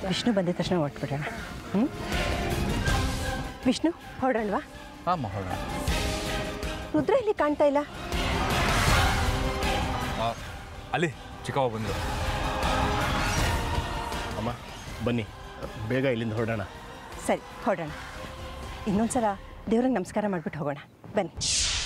ವಿಷ್ಣು ಬಂದಿದ ತಕ್ಷಣ ಹೊಟ್ಬಿಡೋಣ ಹ್ಞೂ ವಿಷ್ಣು ಹೊರಡಲ್ವಾ ಹಾಂ ಹೊರಡೋಣ ರುದ್ರ ಇಲ್ಲಿ ಕಾಣ್ತಾ ಇಲ್ಲ ಅಲ್ಲಿ ಚಿಕ್ಕವ್ವ ಬಂದರು ಅಮ್ಮ ಬನ್ನಿ ಬೇಗ ಇಲ್ಲಿಂದ ಹೊರಡೋಣ ಸರಿ ಹೊರಡೋಣ ಇನ್ನೊಂದ್ಸಲ ದೇವ್ರಿಗೆ ನಮಸ್ಕಾರ ಮಾಡಿಬಿಟ್ಟು ಹೋಗೋಣ ಬನ್ನಿ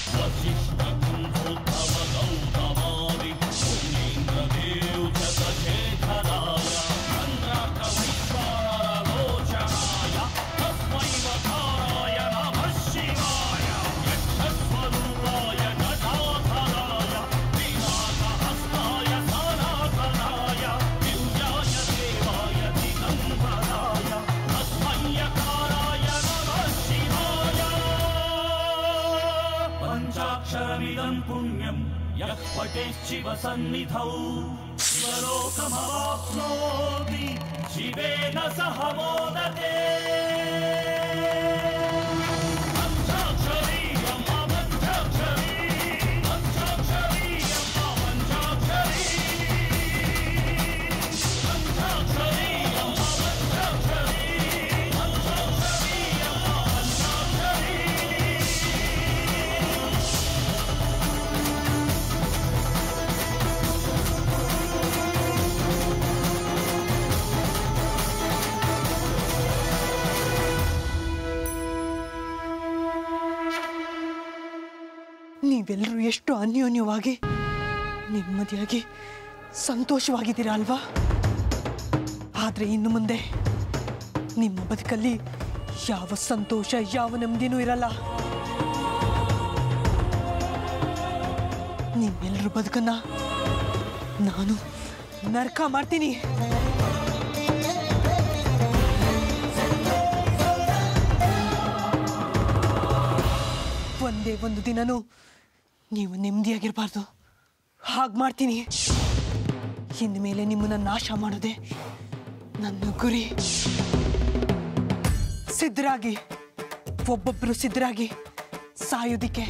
पञ्चाक्षरमिदं पुण्यं यः पठेच्छिव सन्निधौ शिवलोकमवाप्नोति शिवेन सह मोदते पञ्चाक्षरी अम्मा पञ्चाक्षरी पञ्चाक्षरी अम्मा पञ्चाक्षरी पञ्चाक्षरी अम्मा पञ्चाक्षरी पञ्चाक्षरी अम्मा पञ्चाक्षरी ನೀವೆಲ್ಲರೂ ಎಷ್ಟು ಅನ್ಯೋನ್ಯವಾಗಿ ನೆಮ್ಮದಿಯಾಗಿ ಸಂತೋಷವಾಗಿದ್ದೀರಾ ಅಲ್ವಾ ಆದರೆ ಇನ್ನು ಮುಂದೆ ನಿಮ್ಮ ಬದುಕಲ್ಲಿ ಯಾವ ಸಂತೋಷ ಯಾವ ನೆಮ್ಮದಿನೂ ಇರಲ್ಲ ನಿಮ್ಮೆಲ್ಲರ ಬದುಕನ್ನ ನಾನು ನರಕ ಮಾಡ್ತೀನಿ ಒಂದೇ ಒಂದು ದಿನನೂ ನೀವು ನೆಮ್ಮದಿಯಾಗಿರಬಾರ್ದು ಹಾಗೆ ಮಾಡ್ತೀನಿ ಇನ್ಮೇಲೆ ನಿಮ್ಮನ್ನ ನಾಶ ಮಾಡೋದೆ ನನ್ನ ಗುರಿ ಸಿದ್ಧರಾಗಿ ಒಬ್ಬೊಬ್ಬರು ಸಿದ್ಧರಾಗಿ ಸಾಯೋದಿಕ್ಕೆ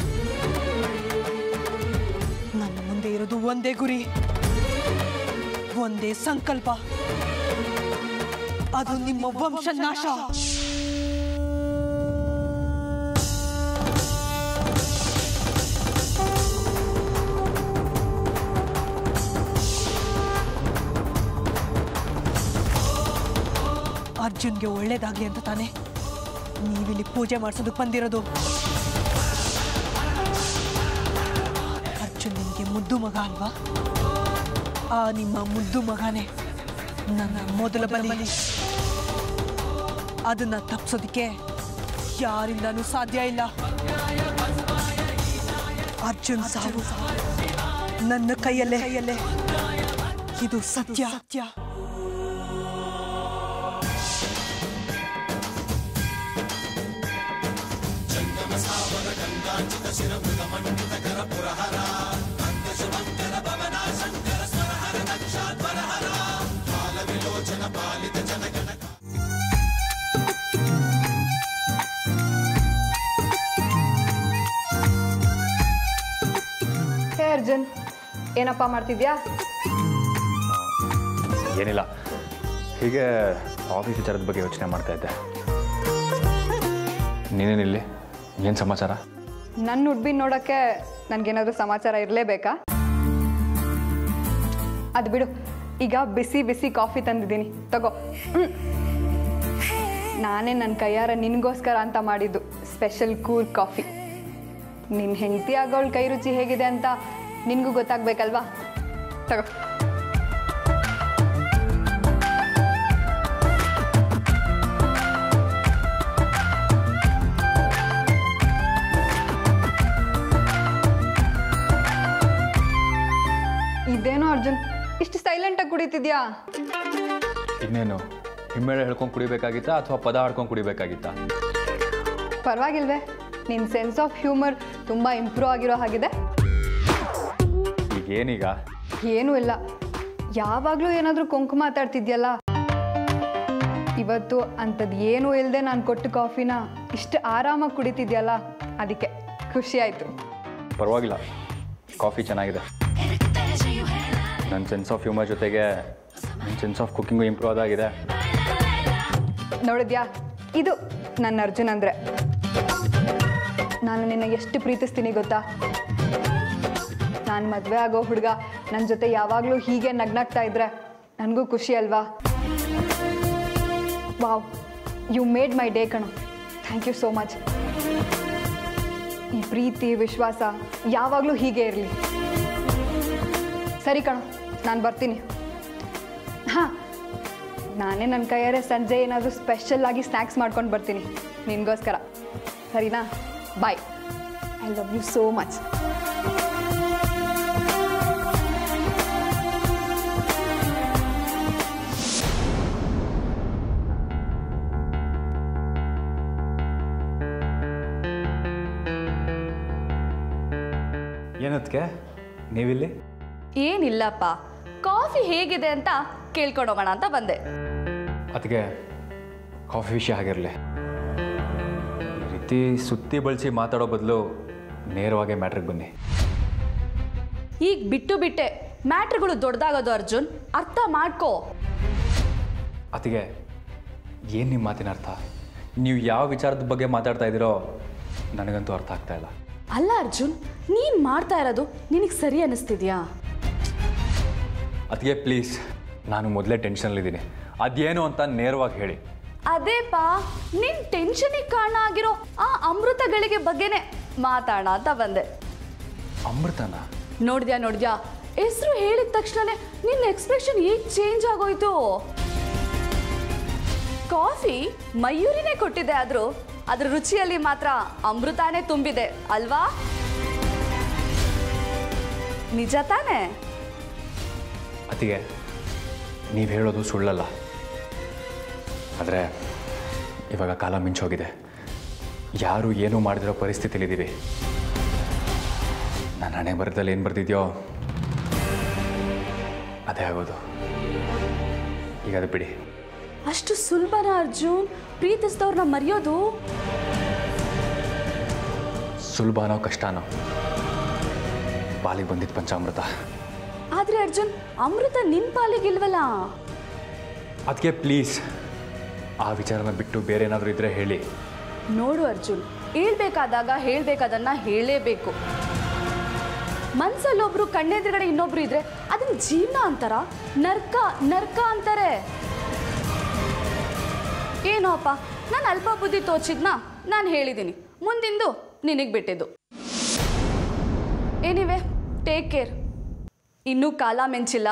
ನನ್ನ ಮುಂದೆ ಇರೋದು ಒಂದೇ ಗುರಿ ಒಂದೇ ಸಂಕಲ್ಪ ಅದು ನಿಮ್ಮ ವಂಶ ನಾಶ ಅರ್ಜುನ್ಗೆ ಒಳ್ಳೇದಾಗ್ಲಿ ಅಂತ ತಾನೆ ನೀವಿಲ್ಲಿ ಪೂಜೆ ಮಾಡಿಸೋದಕ್ಕೆ ಬಂದಿರೋದು ಅರ್ಜುನ್ ನಿಮಗೆ ಮುದ್ದು ಮಗ ಅಲ್ವಾ ಆ ನಿಮ್ಮ ಮುದ್ದು ಮಗನೇ ನನ್ನ ಮೊದಲ ಬಲಿ ಅದನ್ನ ತಪ್ಪಿಸೋದಕ್ಕೆ ಯಾರಿಂದನೂ ಸಾಧ್ಯ ಇಲ್ಲ ಅರ್ಜುನ್ ಸಾವು ನನ್ನ ಕೈಯಲ್ಲೇ ಕೈಯಲ್ಲೇ ಇದು ಸತ್ಯ ಸತ್ಯ ಹೇ ಅರ್ಜುನ್ ಏನಪ್ಪ ಮಾಡ್ತಿದ್ಯಾ ಏನಿಲ್ಲ ಹೀಗೆ ಆಫೀಸ್ ವಿಚಾರದ ಬಗ್ಗೆ ಯೋಚನೆ ಮಾಡ್ತಾ ಇದ್ದೆ ನೀನೇನಿಲ್ಲಿ ಏನು ಸಮಾಚಾರ ನನ್ನ ಹುಡ್ಬಿನ ನೋಡೋಕ್ಕೆ ನನಗೇನಾದರೂ ಸಮಾಚಾರ ಇರಲೇಬೇಕಾ ಅದು ಬಿಡು ಈಗ ಬಿಸಿ ಬಿಸಿ ಕಾಫಿ ತಂದಿದ್ದೀನಿ ತಗೋ ಹ್ಮ್. ನಾನೇ ನನ್ನ ಕೈಯಾರ ನಿನಗೋಸ್ಕರ ಅಂತ ಮಾಡಿದ್ದು ಸ್ಪೆಷಲ್ ಕೂಲ್ ಕಾಫಿ ನಿನ್ನ ಹೆಂಡತಿ ಆಗೋಳ ಕೈ ರುಚಿ ಹೇಗಿದೆ ಅಂತ ನಿನಗೂ ಗೊತ್ತಾಗ್ಬೇಕಲ್ವಾ ತಗೋ ಇದೇನೋ ಅರ್ಜುನ್ ಇಷ್ಟು ಸೈಲೆಂಟಾಗಿ ಕುಡಿತಿದ್ಯಾ ಇನ್ನೇನು ಹಿಮ್ಮೇಳೆ ಹೇಳ್ಕೊಂಡು ಕುಡಿಬೇಕಾಗಿತ್ತಾ ಅಥವಾ ಪದ ಆಡ್ಕೊಂಡು ಕುಡಿಬೇಕಾಗಿತ್ತಾ ಪರವಾಗಿಲ್ವೇ ನಿನ್ನ ಸೆನ್ಸ್ ಆಫ್ ಹ್ಯೂಮರ್ ತುಂಬ ಇಂಪ್ರೂವ್ ಆಗಿರೋ ಹಾಗಿದೆ ಈಗ ಏನೀಗ ಏನೂ ಇಲ್ಲ ಯಾವಾಗಲೂ ಏನಾದರೂ ಕೊಂಕು ಮಾತಾಡ್ತಿದ್ಯಲ್ಲ ಇವತ್ತು ಅಂಥದ್ದು ಏನೂ ಇಲ್ಲದೆ ನಾನು ಕೊಟ್ಟು ಕಾಫಿನ ಇಷ್ಟು ಆರಾಮಾಗಿ ಕುಡಿತಿದ್ಯಲ್ಲ ಅದಕ್ಕೆ ಖುಷಿ ಆಯಿತು ಪರವಾಗಿಲ್ಲ ಕಾಫಿ ಚೆನ್ನಾಗಿದೆ ನನ್ನ ಸೆನ್ಸ್ ಆಫ್ ಹ್ಯೂಮರ್ ಜೊತೆಗೆ ನನ್ನ ಸೆನ್ಸ್ ಆಫ್ ಕುಕ್ಕಿಂಗು ಇಂಪ್ರೂವ್ ಆಗಿದೆ ನೋಡಿದ್ಯಾ ಇದು ನನ್ನ ಅರ್ಜುನ್ ಅಂದರೆ ನಾನು ನಿನ್ನ ಎಷ್ಟು ಪ್ರೀತಿಸ್ತೀನಿ ಗೊತ್ತಾ ನಾನು ಮದುವೆ ಆಗೋ ಹುಡುಗ ನನ್ನ ಜೊತೆ ಯಾವಾಗಲೂ ಹೀಗೆ ನಗ್ನಾಗ್ತಾ ಇದ್ರೆ ನನಗೂ ಖುಷಿ ಅಲ್ವಾ wow you made my day ಕಣೋ ಥ್ಯಾಂಕ್ ಯು ಸೋ ಮಚ್ ಈ ಪ್ರೀತಿ ವಿಶ್ವಾಸ ಯಾವಾಗಲೂ ಹೀಗೆ ಇರಲಿ ಸರಿ ಕಣೋ ನಾನು ಬರ್ತೀನಿ ಹಾಂ ನಾನೇ ನನ್ನ ಕೈಯಾರೆ ಸಂಜೆ ಏನಾದರೂ ಸ್ಪೆಷಲ್ ಆಗಿ ಸ್ನ್ಯಾಕ್ಸ್ ಮಾಡ್ಕೊಂಡು ಬರ್ತೀನಿ ನಿನಗೋಸ್ಕರ ಸರಿನಾ bye I love you so much ಏನದಕ್ಕೆ ನೀವಿಲ್ಲಿ ಏನಿಲ್ಲಪ್ಪ ಕಾಫಿ ಹೇಗಿದೆ ಅಂತ ಕೇಳ್ಕೊಂಡು ಹೋಗೋಣ ಅಂತ ಬಂದೆ ಅದಕ್ಕೆ ಕಾಫಿ ವಿಷಯ ಆಗಿರಲಿ ಈ ರೀತಿ ಸುತ್ತಿ ಬಳಸಿ ಮಾತಾಡೋ ಬದಲು ನೇರವಾಗಿ ಮ್ಯಾಟ್ರಿಗೆ ಬನ್ನಿ ಈಗ ಬಿಟ್ಟು ಬಿಟ್ಟೆ ಮ್ಯಾಟ್ರ್ಗಳು ದೊಡ್ಡದಾಗೋದು ಅರ್ಜುನ್ ಅರ್ಥ ಮಾಡ್ಕೋ ಅದಕ್ಕೆ ಏನು ನಿಮ್ಮ ಮಾತಿನ ಅರ್ಥ ನೀವು ಯಾವ ವಿಚಾರದ ಬಗ್ಗೆ ಮಾತಾಡ್ತಾ ಇದ್ದೀರೋ ನನಗಂತೂ ಅರ್ಥ ಆಗ್ತಾ ಇಲ್ಲ ಅಲ್ಲ ಅರ್ಜುನ್ ನೀನ್ ಮಾಡ್ತಾ ಇರೋದು ನಿನಗೆ ಸರಿ ಅನ್ನಿಸ್ತಿದ್ಯಾ ಅದಕ್ಕೆ ಪ್ಲೀಸ್ ನಾನು ಮೊದಲೇ ಟೆನ್ಷನಲ್ಲಿದ್ದೀನಿ ಅದೇನು ಅಂತ ನೇರವಾಗಿ ಹೇಳಿ ಅದೇಪಾ ನಿನ್ ಟೆನ್ಷನಿಗೆ ಕಾರಣ ಆಗಿರೋ ಆ ಅಮೃತಗಳಿಗೆ ಬಗ್ಗೆನೆ ಮಾತಾಡೋಣ ಅಂತ ಬಂದೆ ಅಮೃತನ ನೋಡ್ದ್ಯಾ ನೋಡ್ದ್ಯಾ ಹೆಸರು ಹೇಳಿದ ತಕ್ಷಣನೇ ನಿನ್ನ ಎಕ್ಸ್ಪ್ರೆಷನ್ ಹೇಗ್ ಚೇಂಜ್ ಆಗೋಯ್ತು ಕಾಫಿ ಮಯೂರಿನೇ ಕೊಟ್ಟಿದೆ ಆದ್ರೂ ಅದ್ರ ರುಚಿಯಲ್ಲಿ ಮಾತ್ರ ಅಮೃತಾನೇ ತುಂಬಿದೆ ಅಲ್ವಾ ನಿಜ ತಾನೇ ಅದಕ್ಕೆ ನೀವು ಹೇಳೋದು ಸುಳ್ಳಲ್ಲ ಆದರೆ ಇವಾಗ ಕಾಲ ಮಿಂಚೋಗಿದೆ ಯಾರು ಏನೂ ಮಾಡದಿರೋ ಪರಿಸ್ಥಿತಿಲಿದ್ದೀವಿ ನನ್ನ ಹಣೆ ಬರದಲ್ಲಿ ಏನು ಬರ್ತಿದ್ಯೋ ಅದೇ ಆಗೋದು ಈಗ ಅದು ಬಿಡಿ ಅಷ್ಟು ಸುಲಭನ ಅರ್ಜುನ್ ಪ್ರೀತಿಸಿದವ್ರನ್ನ ಮರೆಯೋದು ಸುಲಭನೋ ಕಷ್ಟನೋ ಪಾಲಿಗೆ ಬಂದಿದ್ದು ಪಂಚಾಮೃತ ಆದ್ರೆ ಅರ್ಜುನ್ ಅಮೃತ ನಿನ್ ಪಾಲಿಗಿಲ್ವಲ್ಲ ಅದಕ್ಕೆ ಪ್ಲೀಸ್ ಆ ವಿಚಾರನ ಬಿಟ್ಟು ಬೇರೆ ಏನಾದರೂ ಇದ್ದರೆ ಹೇಳಿ ನೋಡು ಅರ್ಜುನ್ ಹೇಳ್ಬೇಕಾದಾಗ ಹೇಳ್ಬೇಕಾದನ್ನ ಹೇಳಲೇಬೇಕು ಮನ್ಸಲ್ಲೊಬ್ರು ಕಣ್ಣೆದುರುಗಡೆ ಇನ್ನೊಬ್ರು ಇದ್ರೆ ಅದನ್ನ ಜೀವನ ಅಂತಾರ ನರ್ಕ ನರ್ಕ ಅಂತಾರೆ ಏನೋ ಅಪ್ಪ ನಾನು ಅಲ್ಪ ಬುದ್ಧಿ ತೋಚಿದ್ನ ನಾನು ಹೇಳಿದ್ದೀನಿ ಮುಂದಿಂದು ನಿನಗೆ ಬಿಟ್ಟಿದ್ದು ಏನಿವೆ ಟೇಕ್ ಕೇರ್ ಇನ್ನೂ ಕಾಲ ಮೆಂಚಿಲ್ಲ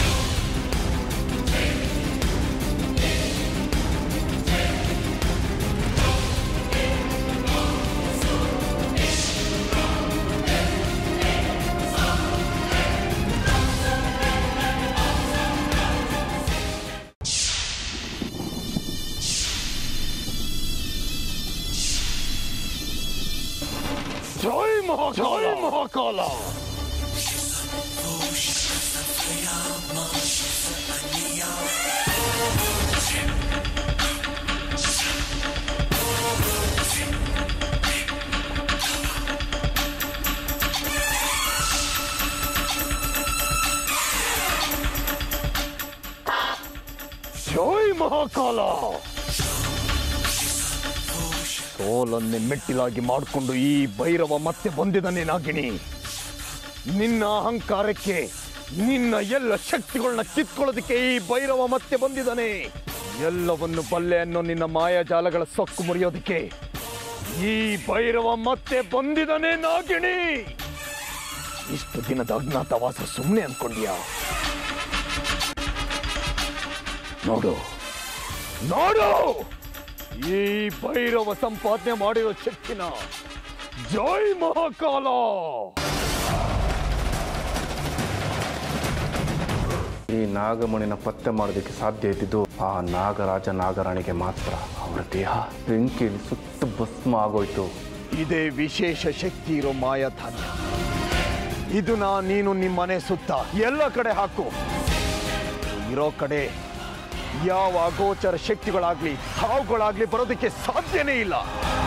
ಜೈ ಮಹಾಕಾಲ ಜೈ ಮಹಾಕಾಲ ಜೈ ಮಹಾಕಾಲ ಸೋಲನ್ನೇ ಮೆಟ್ಟಿಲಾಗಿ ಮಾಡಿಕೊಂಡು ಈ ಭೈರವ ಮತ್ತೆ ಬಂದಿದ್ದಾನೆ ನಾಗಿಣಿ ನಿನ್ನ ಅಹಂಕಾರಕ್ಕೆ ನಿನ್ನ ಎಲ್ಲ ಶಕ್ತಿಗಳನ್ನ ಕಿತ್ಕೊಳ್ಳೋದಕ್ಕೆ ಈ ಭೈರವ ಮತ್ತೆ ಬಂದಿದ್ದಾನೆ ಎಲ್ಲವನ್ನು ಬಲ್ಲೆ ಅನ್ನೋ ನಿನ್ನ ಮಾಯಾಜಾಲಗಳ ಸೊಕ್ಕು ಮುರಿಯೋದಕ್ಕೆ ಈ ಭೈರವ ಮತ್ತೆ ಬಂದಿದ್ದಾನೆ ನಾಗಿಣಿ ಇಷ್ಟು ದಿನದ ಅಜ್ಞಾತವಾಸ ಸುಮ್ಮನೆ ಅನ್ಕೊಂಡ್ಯಾ ನೋಡು ನೋಡು ಈ ಭೈರವ ಸಂಪಾದನೆ ಮಾಡಿರೋ ಶಕ್ತಿನ ಜೈ ಮಹಾಕಾಲ ಈ ನಾಗಮಣಿನ ಪತ್ತೆ ಮಾಡೋದಕ್ಕೆ ಸಾಧ್ಯ ಇದ್ದಿದ್ದು ಆ ನಾಗರಾಜ ನಾಗರಾಣಿಗೆ ಮಾತ್ರ ಅವರ ದೇಹ ಬೆಂಕಿಯಲ್ಲಿ ಸುಟ್ಟು ಭಸ್ಮ ಆಗೋಯ್ತು ಇದೇ ವಿಶೇಷ ಶಕ್ತಿ ಇರೋ ಮಾಯಾಧಾನ್ಯ ಇದು ನಾ ನೀನು ನಿಮ್ಮ ಮನೆ ಸುತ್ತ ಎಲ್ಲ ಕಡೆ ಹಾಕು ಇರೋ ಕಡೆ ಯಾವ ಅಗೋಚರ ಶಕ್ತಿಗಳಾಗ್ಲಿ ಹಾವುಗಳಾಗ್ಲಿ ಬರೋದಕ್ಕೆ ಸಾಧ್ಯನೇ ಇಲ್ಲ